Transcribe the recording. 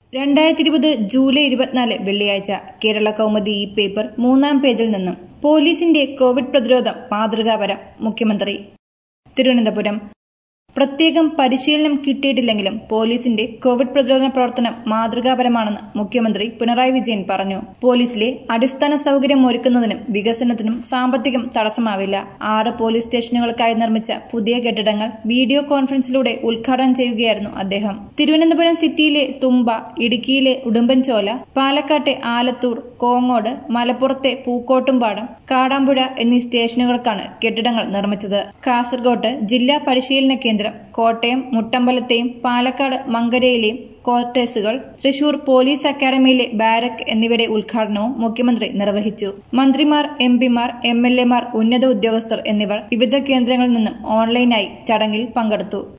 രണ്ടായിരത്തി ഇരുപത് ജൂലൈ ഇരുപത്തിനാല് വെള്ളിയാഴ്ച കേരള കൗമുദി ഈ പേപ്പർ മൂന്നാം പേജിൽ നിന്നും പോലീസിന്റെ കോവിഡ് പ്രതിരോധം മാതൃകാപരം മുഖ്യമന്ത്രി തിരുവനന്തപുരം പ്രത്യേകം പരിശീലനം കിട്ടിയിട്ടില്ലെങ്കിലും പോലീസിന്റെ കോവിഡ് പ്രതിരോധ പ്രവർത്തനം മാതൃകാപരമാണെന്ന് മുഖ്യമന്ത്രി പിണറായി വിജയൻ പറഞ്ഞു പോലീസിലെ അടിസ്ഥാന സൗകര്യം ഒരുക്കുന്നതിനും വികസനത്തിനും സാമ്പത്തികം തടസ്സമാവില്ല ആറ് പോലീസ് സ്റ്റേഷനുകൾക്കായി നിർമ്മിച്ച പുതിയ കെട്ടിടങ്ങൾ വീഡിയോ കോൺഫറൻസിലൂടെ ഉദ്ഘാടനം ചെയ്യുകയായിരുന്നു അദ്ദേഹം തിരുവനന്തപുരം സിറ്റിയിലെ തുമ്പ ഇടുക്കിയിലെ ഉടുമ്പൻചോല പാലക്കാട്ടെ ആലത്തൂർ കോങ്ങോട് മലപ്പുറത്തെ പൂക്കോട്ടുംപാടം കാടാമ്പുഴ എന്നീ സ്റ്റേഷനുകൾക്കാണ് കെട്ടിടങ്ങൾ നിർമ്മിച്ചത് കാസർഗോട്ട് ജില്ലാ പരിശീലന കേന്ദ്രം കോട്ടയം മുട്ടമ്പലത്തെയും പാലക്കാട് മങ്കരയിലെയും ക്വാർട്ടേഴ്സുകൾ തൃശൂർ പോലീസ് അക്കാദമിയിലെ ബാരക് എന്നിവയുടെ ഉദ്ഘാടനവും മുഖ്യമന്ത്രി നിർവഹിച്ചു മന്ത്രിമാർ എം പിമാർ എം എൽ എമാർ ഉന്നത ഉദ്യോഗസ്ഥർ എന്നിവർ വിവിധ കേന്ദ്രങ്ങളിൽ നിന്നും ഓൺലൈനായി ചടങ്ങിൽ പങ്കെടുത്തു